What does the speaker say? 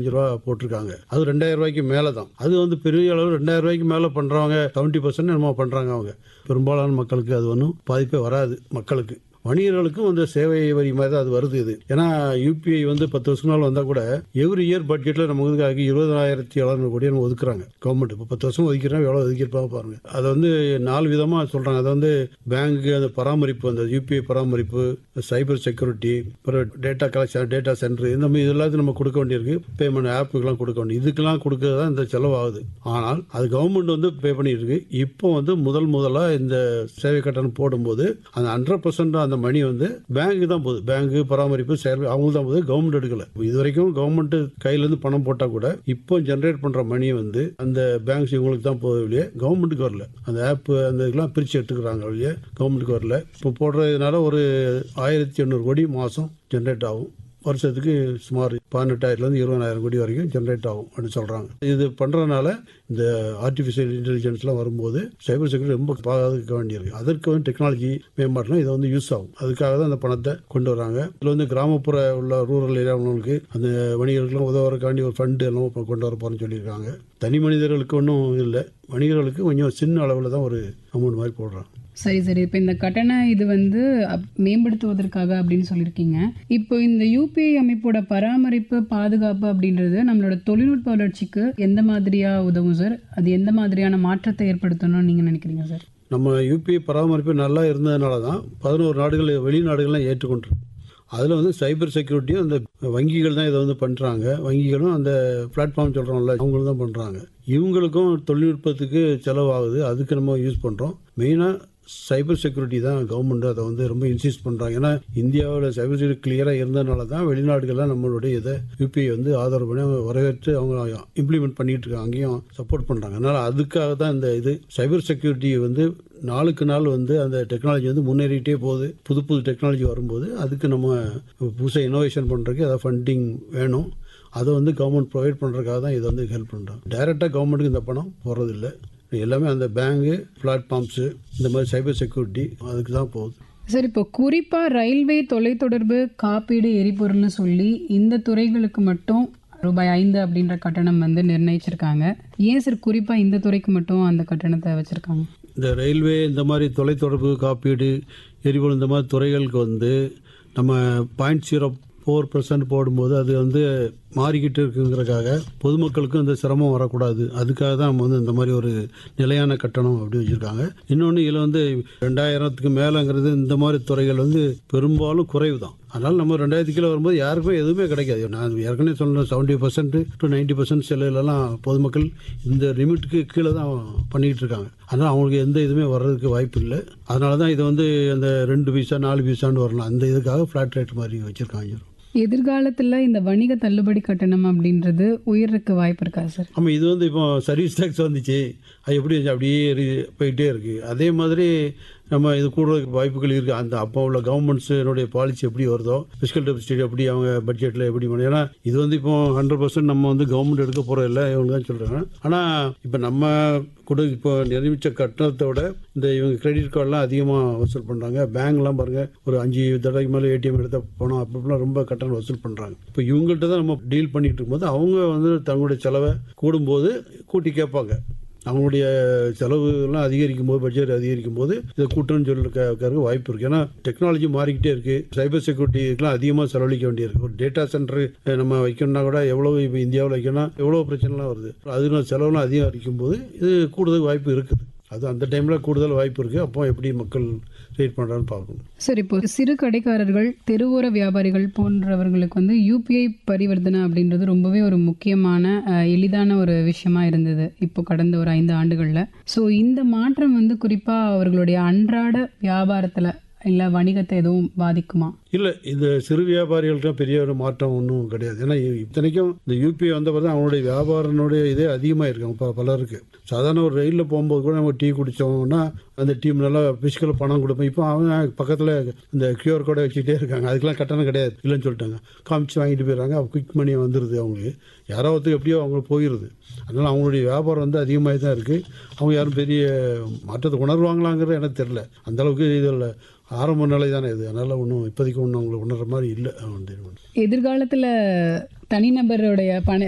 அஞ்சு ரூபா போட்டிருக்காங்க அது ரெண்டாயிரம் ரூபாய்க்கு மேலே தான் அது வந்து பெரிய அளவு ரெண்டாயிரம் ரூபாய்க்கு மேலே பண்ணுறவங்க செவன்ட்டி பர்சன்ட் என்னமோ பண்ணுறாங்க அவங்க பெரும்பாலான மக்களுக்கு அது ஒன்றும் பாதிப்பே வராது மக்களுக்கு வணிகர்களுக்கும் அந்த சேவை வரி மாதிரி தான் அது வருது இது ஏன்னா யூபிஐ வந்து பத்து வருஷம் நாள் வந்தால் கூட எவ்ரி இயர் பட்ஜெட்டில் நமக்கு வந்து இருபதாயிரத்தி எழுநூறு கோடி நம்ம ஒதுக்குறாங்க கவர்மெண்ட் இப்போ பத்து வருஷம் ஒதுக்கிறோம் எவ்வளோ ஒதுக்கியிருப்பாங்க பாருங்க அதை வந்து நாலு விதமாக சொல்கிறாங்க அதை வந்து பேங்க்கு அந்த பராமரிப்பு அந்த யூபிஐ பராமரிப்பு சைபர் செக்யூரிட்டி அப்புறம் டேட்டா கலெக்ஷன் டேட்டா சென்டர் இந்த மாதிரி இது எல்லாத்தையும் நம்ம கொடுக்க வேண்டியிருக்கு பேமெண்ட் ஆப்புக்கெல்லாம் கொடுக்க வேண்டியது இதுக்கெல்லாம் கொடுக்கறது தான் இந்த செலவாகுது ஆனால் அது கவர்மெண்ட் வந்து பே பண்ணியிருக்கு இப்போ வந்து முதல் முதலாக இந்த சேவை கட்டணம் போடும்போது அந்த ஹண்ட்ரட் பர்சன்ட் அந்த மணி வந்து பேங்க்கு தான் போகுது பேங்க்கு பராமரிப்பு சேவை அவங்க தான் போகுது கவர்மெண்ட் எடுக்கல இது வரைக்கும் கவர்மெண்ட் கையிலேருந்து பணம் போட்டால் கூட இப்போ ஜென்ரேட் பண்ணுற மணி வந்து அந்த பேங்க்ஸ் இவங்களுக்கு தான் போகுது இல்லையே கவர்மெண்ட்டுக்கு வரல அந்த ஆப் அந்த இதெல்லாம் பிரித்து எடுத்துக்கிறாங்க இல்லையே கவர்மெண்ட்டுக்கு வரல இப்போ போடுறதுனால ஒரு ஆயிரத்தி எண்ணூறு கோடி மாதம் ஜென்ரேட் ஆகும் வருஷத்துக்கு சுமார் பதினெட்டாயிரத்துலேருந்து இருபதாயிரம் கோடி வரைக்கும் ஜென்ரேட் ஆகும் அப்படின்னு சொல்கிறாங்க இது பண்ணுறதுனால இந்த ஆர்டிஃபிஷியல் இன்டெலிஜென்ஸ்லாம் வரும்போது சைபர் செக்யூரிட்டி ரொம்ப பாதுகாக்க வேண்டியிருக்கு அதற்கு வந்து டெக்னாலஜி மேம்பாடுலாம் இதை வந்து யூஸ் ஆகும் அதுக்காக தான் அந்த பணத்தை கொண்டு வராங்க இதில் வந்து கிராமப்புற உள்ள ரூரல் ஏரியாவுக்கு அந்த வணிகர்களுக்கெல்லாம் உதவுறதுக்காண்டி ஒரு ஃபண்டு எல்லாம் இப்போ கொண்டு வர போகிறோம்னு சொல்லியிருக்காங்க தனி மனிதர்களுக்கு ஒன்றும் இல்லை வணிகர்களுக்கு கொஞ்சம் சின்ன அளவில் தான் ஒரு அமௌண்ட் மாதிரி போடுறாங்க சரி சரி இப்போ இந்த கட்டண இது வந்து அப்- மேம்படுத்துவதற்காக அப்படின்னு சொல்லியிருக்கீங்க இப்போ இந்த யூபிஐ அமைப்போட பராமரிப்பு பாதுகாப்பு அப்படின்றது நம்மளோட தொழில்நுட்ப வளர்ச்சிக்கு எந்த மாதிரியா உதவும் சார் அது எந்த மாதிரியான மாற்றத்தை ஏற்படுத்தணும்னு நீங்க நினைக்கிறீங்க சார் நம்ம யூபிஐ பராமரிப்பு நல்லா இருந்ததுனால தான் பதினோரு நாடுகள் வெளிநாடுகள்லாம் ஏற்றுக்கொண்டிருக்கு அதில் வந்து சைபர் செக்யூரிட்டியும் அந்த வங்கிகள் தான் இதை வந்து பண்ணுறாங்க வங்கிகளும் அந்த பிளாட்ஃபார்ம் சொல்கிறோம்ல அவங்களும் தான் பண்ணுறாங்க இவங்களுக்கும் தொழில்நுட்பத்துக்கு செலவாகுது அதுக்கு நம்ம யூஸ் பண்ணுறோம் மெயினாக சைபர் செக்யூரிட்டி தான் கவர்மெண்ட் அதை வந்து ரொம்ப இன்சிஸ்ட் பண்ணுறாங்க ஏன்னா இந்தியாவோட சைபர் செக்யூரிட்டி கிளியராக இருந்ததுனால தான் வெளிநாடுகள்லாம் நம்மளுடைய இதை யூபிஐ வந்து ஆதரவு பண்ணி அவங்க வரவேற்று அவங்க இம்ப்ளிமெண்ட் பண்ணிட்டு இருக்காங்க அங்கேயும் சப்போர்ட் பண்ணுறாங்க அதனால் அதுக்காக தான் இந்த இது சைபர் செக்யூரிட்டி வந்து நாளுக்கு நாள் வந்து அந்த டெக்னாலஜி வந்து முன்னேறிட்டே போகுது புது புது டெக்னாலஜி வரும்போது அதுக்கு நம்ம புதுசாக இனோவேஷன் பண்ணுறதுக்கு அதை ஃபண்டிங் வேணும் அதை வந்து கவர்மெண்ட் ப்ரொவைட் பண்ணுறதுக்காக தான் இது வந்து ஹெல்ப் பண்ணுறாங்க டைரெக்டாக கவர்மெண்ட்டுக்கு இந்த பணம் போகிறதில்ல எல்லாமே அந்த பேங்கு பிளாட்ஃபார்ம்ஸு இந்த மாதிரி சைபர் செக்யூரிட்டி அதுக்கு தான் போகுது சார் இப்போ குறிப்பா ரயில்வே தொலைத்தொடர்பு காப்பீடு எரிபொருள்னு சொல்லி இந்த துறைகளுக்கு மட்டும் ரூபாய் ஐந்து அப்படின்ற கட்டணம் வந்து நிர்ணயிச்சிருக்காங்க ஏன் சார் குறிப்பா இந்த துறைக்கு மட்டும் அந்த கட்டணத்தை வச்சிருக்காங்க இந்த ரயில்வே இந்த மாதிரி தொலைத்தொடர்பு காப்பீடு எரிபொருள் இந்த மாதிரி துறைகளுக்கு வந்து நம்ம பாயிண்ட் ஜீரோ ஃபோர் பர்சன்ட் போடும்போது அது வந்து மாறிக்கிட்டு இருக்குங்கிறக்காக பொதுமக்களுக்கும் இந்த சிரமம் வரக்கூடாது அதுக்காக தான் நம்ம வந்து இந்த மாதிரி ஒரு நிலையான கட்டணம் அப்படி வச்சுருக்காங்க இன்னொன்று இதில் வந்து ரெண்டாயிரத்துக்கு மேலேங்கிறது இந்த மாதிரி துறைகள் வந்து பெரும்பாலும் குறைவு தான் அதனால் நம்ம ரெண்டாயிரத்து கீழே வரும்போது யாருக்குமே எதுவுமே கிடைக்காது நான் ஏற்கனவே சொன்ன seventy percent to ninety percent செலவுலலாம் பொதுமக்கள் இந்த லிமிட்டுக்கு கீழே தான் பண்ணிக்கிட்டு இருக்காங்க அதனால் அவங்களுக்கு எந்த இதுவுமே வர்றதுக்கு வாய்ப்பு இல்லை அதனால தான் இது வந்து அந்த ரெண்டு பைசா நாலு பைசான்னு வரலாம் அந்த இதுக்காக ஃப்ளாட் ரேட் மாதிரி வச்சுருக்காங்க எதிர்காலத்துல இந்த வணிக தள்ளுபடி கட்டணம் அப்படின்றது உயர்றதுக்கு வாய்ப்பு இருக்கா சார் ஆமாம் இது வந்து இப்போ சர்வீஸ் டேக்ஸ் வந்துச்சு அது எப்படி இருந்துச்சு அப்படியே இரு- போயிட்டே இருக்குது அதே மாதிரி நம்ம இது கூடுறதுக்கு வாய்ப்புகள் இருக்குது அந்த அப்போ உள்ள கவர்மெண்ட்ஸினுடைய பாலிசி எப்படி வருதோ ஃபிஸ்கல் டெபிசிட் எப்படி அவங்க பட்ஜெட்டில் எப்படி பண்ணி ஏன்னா இது வந்து இப்போ ஹண்ட்ரட் பர்சன்ட் நம்ம வந்து கவர்மெண்ட் எடுக்க போகிற இல்லை இவங்க தான் சொல்கிறாங்க ஆனால் இப்போ நம்ம கூட இப்போ நிரூபித்த கட்டணத்தை விட இந்த இவங்க கிரெடிட் கார்டெலாம் அதிகமாக வசூல் பண்ணுறாங்க பேங்க்லாம் பாருங்கள் ஒரு அஞ்சு தடவைக்கு மேலே ஏடிஎம் எடுத்த போனோம் அப்பப்பெல்லாம் ரொம்ப கட்டணம் வசூல் பண்ணுறாங்க இப்போ இவங்கள்ட்ட தான் நம்ம டீல் பண்ணிட்டு இருக்கும்போது அவங்க வந்து தங்களுடைய செலவை கூடும்போது கூட்டி கேட்பாங்க அவங்களுடைய செலவுலாம் அதிகரிக்கும் போது பட்ஜெட் அதிகரிக்கும் போது இதை கூட்டணும்னு சொல்லிருக்க வாய்ப்பு இருக்கு ஏன்னா டெக்னாலஜி மாறிக்கிட்டே இருக்கு சைபர் செக்யூரிட்டிக்கெல்லாம் அதிகமாக செலவழிக்க வேண்டியிருக்கு ஒரு டேட்டா சென்டர் நம்ம வைக்கணும்னா கூட எவ்வளவு இப்போ இந்தியாவில் வைக்கணும் எவ்வளோ பிரச்சனைலாம் வருது அதுல செலவுலாம் அதிகரிக்கும் போது இது கூடுதல் வாய்ப்பு இருக்குது அது அந்த டைமில் கூடுதல் வாய்ப்பு இருக்குது அப்போ எப்படி மக்கள் ரேட் பண்ணுறான்னு பார்க்கணும் சார் இப்போ சிறு கடைக்காரர்கள் தெருவோர வியாபாரிகள் போன்றவர்களுக்கு வந்து யூபிஐ பரிவர்த்தனை அப்படின்றது ரொம்பவே ஒரு முக்கியமான அஹ், எளிதான ஒரு விஷயமா இருந்தது இப்போ கடந்த ஒரு ஐந்து ஆண்டுகளில் ஸோ இந்த மாற்றம் வந்து குறிப்பாக அவர்களுடைய அன்றாட வியாபாரத்தில் இல்லை வணிகத்தை எதுவும் பாதிக்குமா இல்லை இந்த சிறு வியாபாரிகளுக்கு பெரிய ஒரு மாற்றம் ஒன்றும் கிடையாது ஏன்னா இத்தனைக்கும் இந்த யூபிஐ வந்த பிறகு அவங்களுடைய வியாபாரனுடைய இதே அதிகமாக இருக்கு அவங்க ப- பலருக்கு சாதாரண ஒரு ரயிலில் போகும்போது கூட நம்ம டீ குடித்தோம்னா அந்த டீம் நல்லா பிசிக்கலாக பணம் கொடுப்போம் இப்போ அவங்க பக்கத்தில் இந்த கியூஆர் கோடை வச்சுக்கிட்டே இருக்காங்க அதுக்கெல்லாம் கட்டணம் கிடையாது இல்லைன்னு சொல்லிட்டாங்க காமிச்சு வாங்கிட்டு போயிடுறாங்க குயிக் மணி வந்துடுது அவங்களுக்கு யாரோ ஒருத்தர் எப்படியோ அவங்களுக்கு போயிடுது அதனால் அவங்களுடைய வியாபாரம் வந்து அதிகமாக தான் இருக்குது அவங்க யாரும் பெரிய மாற்றத்தை உணர்வாங்களாங்கிறது எனக்கு தெரில அந்த அளவுக்கு இதில் ஆரம்ப நிலை தானே இது அதனால் ஒன்றும் இப்போதைக்கு ஒன்றும் அவங்களுக்கு உணர்ற மாதிரி இல்லை எதிர்காலத்தில் தனிநபருடைய பண